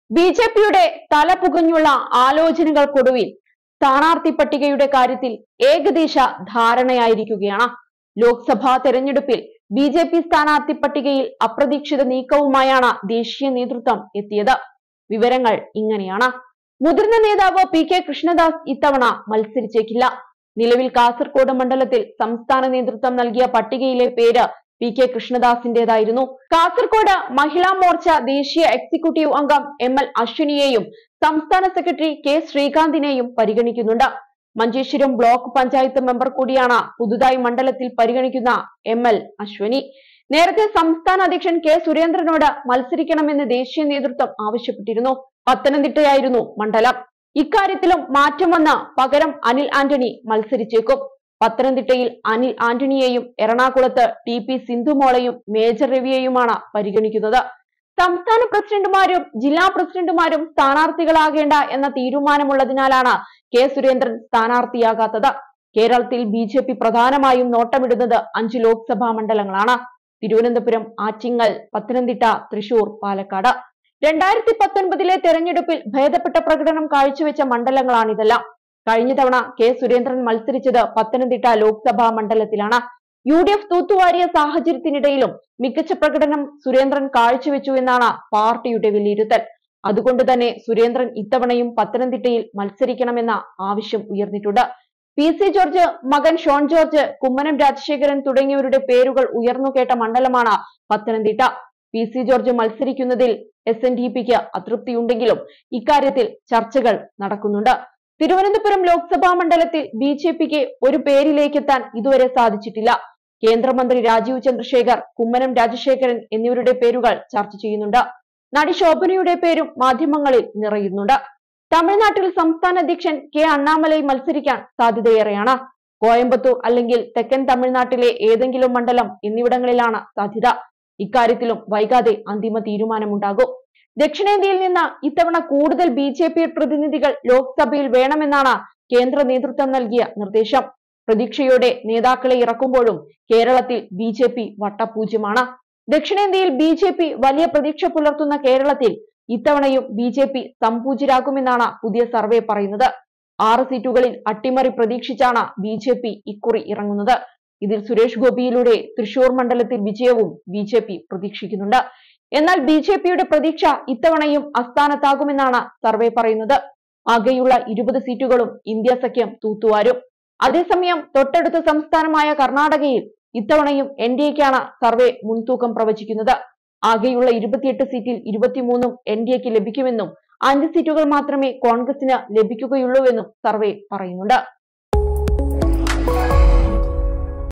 B J പിയുടെ തലപുകഞ്ഞുള്ള ആലോചനകൾക്കൊടുവിൽ സ്ഥാനാർത്ഥി പട്ടികയുടെ കാര്യത്തിൽ ഏകദേശ ധാരണയായിരിക്കുകയാണ് ലോക്സഭാ തെരഞ്ഞെടുപ്പിൽ ബി ജെ പി സ്ഥാനാർത്ഥി പട്ടികയിൽ അപ്രതീക്ഷിത നീക്കവുമായാണ് ദേശീയ നേതൃത്വം എത്തിയത് വിവരങ്ങൾ ഇങ്ങനെയാണ് മുതിർന്ന നേതാവ് പി കെ കൃഷ്ണദാസ് ഇത്തവണ മത്സരിച്ചേക്കില്ല നിലവിൽ കാസർഗോഡ് മണ്ഡലത്തിൽ സംസ്ഥാന നേതൃത്വം നൽകിയ പട്ടികയിലെ പേര് പി കെ കൃഷ്ണദാസിന്റേതായിരുന്നു കാസർഗോഡ് മഹിളാ മോർച്ച ദേശീയ എക്സിക്യൂട്ടീവ് അംഗം എം എൽ അശ്വിനിയെയും സംസ്ഥാന സെക്രട്ടറി കെ ശ്രീകാന്തിനെയും പരിഗണിക്കുന്നുണ്ട് മഞ്ചേശ്വരം ബ്ലോക്ക് പഞ്ചായത്ത് മെമ്പർ കൂടിയാണ് പുതുതായി മണ്ഡലത്തിൽ പരിഗണിക്കുന്ന എം എൽ അശ്വനി നേരത്തെ സംസ്ഥാന അധ്യക്ഷൻ കെ സുരേന്ദ്രനോട് മത്സരിക്കണമെന്ന് ദേശീയ നേതൃത്വം ആവശ്യപ്പെട്ടിരുന്നു പത്തനംതിട്ടയായിരുന്നു മണ്ഡലം ഇക്കാര്യത്തിലും മാറ്റം വന്ന പകരം അനിൽ ആന്റണി മത്സരിച്ചേക്കും പത്തനംതിട്ടയിൽ അനിൽ ആന്റണിയെയും എറണാകുളത്ത് ടി പി സിന്ധുമോളെയും മേജർ രവിയെയുമാണ് പരിഗണിക്കുന്നത് സംസ്ഥാന പ്രസിഡന്റുമാരും ജില്ലാ പ്രസിഡന്റുമാരും സ്ഥാനാർത്ഥികളാകേണ്ട എന്ന തീരുമാനമുള്ളതിനാലാണ് കെ സുരേന്ദ്രൻ സ്ഥാനാർത്ഥിയാകാത്തത് കേരളത്തിൽ ബി ജെ പി പ്രധാനമായും നോട്ടമിടുന്നത് അഞ്ച് ലോക്സഭാ മണ്ഡലങ്ങളാണ് തിരുവനന്തപുരം ആറ്റിങ്ങൽ പത്തനംതിട്ട തൃശൂർ പാലക്കാട് രണ്ടായിരത്തി പത്തൊൻപതിലെ തെരഞ്ഞെടുപ്പിൽ ഭേദപ്പെട്ട പ്രകടനം കാഴ്ചവെച്ച മണ്ഡലങ്ങളാണിതെല്ലാം കഴിഞ്ഞ തവണ കെ സുരേന്ദ്രൻ മത്സരിച്ചത് പത്തനംതിട്ട ലോക്സഭാ മണ്ഡലത്തിലാണ് യു ഡി എഫ് തൂത്തുവാരിയ സാഹചര്യത്തിനിടയിലും മികച്ച പ്രകടനം സുരേന്ദ്രൻ കാഴ്ചവെച്ചു എന്നാണ് പാർട്ടിയുടെ വിലയിരുത്തൽ അതുകൊണ്ട് തന്നെ സുരേന്ദ്രൻ ഇത്തവണയും പത്തനംതിട്ടയിൽ മത്സരിക്കണമെന്ന ആവശ്യം ഉയർന്നിട്ടുണ്ട് പി സി ജോർജ് മകൻ ഷോൺ ജോർജ് കുമ്മനം രാജശേഖരൻ തുടങ്ങിയവരുടെ പേരുകൾ ഉയർന്നു കേട്ട മണ്ഡലമാണ് പത്തനംതിട്ട പി സി ജോർജ് മത്സരിക്കുന്നതിൽ എസ് എൻ ഡി പിക്ക് അതൃപ്തിയുണ്ടെങ്കിലും ഇക്കാര്യത്തിൽ ചർച്ചകൾ നടക്കുന്നുണ്ട് തിരുവനന്തപുരം ലോക്സഭാ മണ്ഡലത്തിൽ ബി ജെ പിക്ക് ഒരു പേരിലേക്കെത്താൻ ഇതുവരെ സാധിച്ചിട്ടില്ല കേന്ദ്രമന്ത്രി രാജീവ് ചന്ദ്രശേഖർ കുമ്മനം രാജശേഖരൻ എന്നിവരുടെ പേരുകൾ ചർച്ച ചെയ്യുന്നുണ്ട് നടി ശോഭനയുടെ പേരും മാധ്യമങ്ങളിൽ നിറയുന്നുണ്ട് തമിഴ്നാട്ടിൽ സംസ്ഥാന അധ്യക്ഷൻ കെ അണ്ണാമലൈ മത്സരിക്കാൻ സാധ്യതയേറെയാണ് കോയമ്പത്തൂർ അല്ലെങ്കിൽ തെക്കൻ തമിഴ്നാട്ടിലെ ഏതെങ്കിലും മണ്ഡലം എന്നിവിടങ്ങളിലാണ് സാധ്യത ഇക്കാര്യത്തിലും വൈകാതെ അന്തിമ തീരുമാനമുണ്ടാകും ദക്ഷിണേന്ത്യയിൽ നിന്ന് ഇത്തവണ കൂടുതൽ ബി ജെ പി പ്രതിനിധികൾ ലോക്സഭയിൽ വേണമെന്നാണ് കേന്ദ്ര നേതൃത്വം നൽകിയ നിർദ്ദേശം പ്രതീക്ഷയോടെ നേതാക്കളെ ഇറക്കുമ്പോഴും കേരളത്തിൽ ബി ജെ പി വട്ടപൂജ്യമാണ് ദക്ഷിണേന്ത്യയിൽ ബി ജെ പി വലിയ പ്രതീക്ഷ പുലർത്തുന്ന കേരളത്തിൽ ഇത്തവണയും ബി ജെ പി സംപൂജ്യരാകുമെന്നാണ് പുതിയ സർവേ പറയുന്നത് ആറ് സീറ്റുകളിൽ അട്ടിമറി പ്രതീക്ഷിച്ചാണ് ബി ജെ പി ഇക്കുറി ഇറങ്ങുന്നത് ഇതിൽ സുരേഷ് ഗോപിയിലൂടെ തൃശൂർ മണ്ഡലത്തിൽ വിജയവും ബി ജെ പി പ്രതീക്ഷിക്കുന്നുണ്ട് എന്നാൽ ബി ജെ പിയുടെ പ്രതീക്ഷ ഇത്തവണയും അസ്ഥാനത്താകുമെന്നാണ് സർവേ പറയുന്നത് ആകെയുള്ള ഇരുപത് സീറ്റുകളും ഇന്ത്യ സഖ്യം തൂത്തുവാരും അതേസമയം തൊട്ടടുത്ത സംസ്ഥാനമായ കർണാടകയിൽ ഇത്തവണയും എൻ ഡി എക്കാണ് സർവേ മുൻതൂക്കം പ്രവചിക്കുന്നത് ആകെയുള്ള ഇരുപത്തിയെട്ട് സീറ്റിൽ ഇരുപത്തിമൂന്നും എൻ ഡി എക്ക് ലഭിക്കുമെന്നും അഞ്ച് സീറ്റുകൾ മാത്രമേ കോൺഗ്രസിന് ലഭിക്കുകയുള്ളൂവെന്നും സർവേ പറയുന്നുണ്ട്